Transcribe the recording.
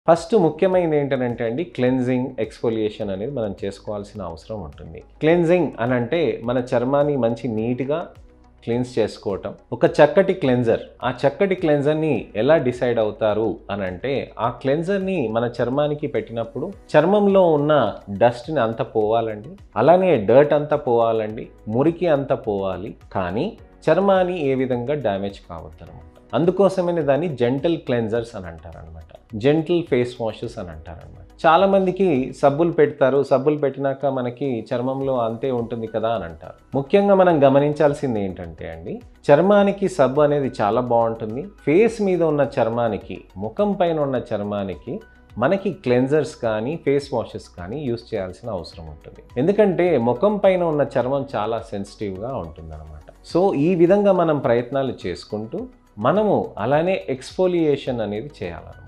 first ముఖ్యమైనది ఏంటంటే అండి క్లెన్జింగ్ ఎక్స్ఫోలియేషన్ అనేది మనం చేసుకోవాల్సిన అవసరం ఉంటుంది క్లెన్జింగ్ అని అంటే మన చర్మాన్ని మంచి నీట్గా క్లీన్స్ చేసుకోవటం ఒక చక్కటి క్లెన్జర్ ఆ చక్కటి క్లెన్జర్ని ఎలా డిసైడ్ అవుతారు అని అంటే ఆ క్లెన్జర్ని మన చర్మానికి పెట్టినప్పుడు చర్మంలో ఉన్న డస్ట్ని అంతా పోవాలండి అలానే డర్ట్ అంతా పోవాలండి మురికి అంతా పోవాలి కానీ చర్మాన్ని ఏ విధంగా డ్యామేజ్ కావద్దు అనమాట అందుకోసమే దాన్ని జెంటల్ క్లెన్జర్స్ అని అంటారు అనమాట జెంటల్ ఫేస్ వాషెస్ అని అంటారు అనమాట చాలా మందికి సబ్బులు పెడతారు సబ్బులు పెట్టినాక మనకి చర్మంలో అంతే ఉంటుంది కదా అని అంటారు ముఖ్యంగా మనం గమనించాల్సింది ఏంటంటే అండి చర్మానికి సబ్బు అనేది చాలా బాగుంటుంది ఫేస్ మీద ఉన్న చర్మానికి ముఖం పైన ఉన్న చర్మానికి మనకి క్లెన్జర్స్ కానీ ఫేస్ వాషెస్ కానీ యూస్ చేయాల్సిన అవసరం ఉంటుంది ఎందుకంటే ముఖం పైన ఉన్న చర్మం చాలా సెన్సిటివ్గా ఉంటుంది అనమాట సో ఈ విధంగా మనం ప్రయత్నాలు చేసుకుంటూ మనము అలానే ఎక్స్ఫోలియేషన్ అనేది చేయాలన్నమాట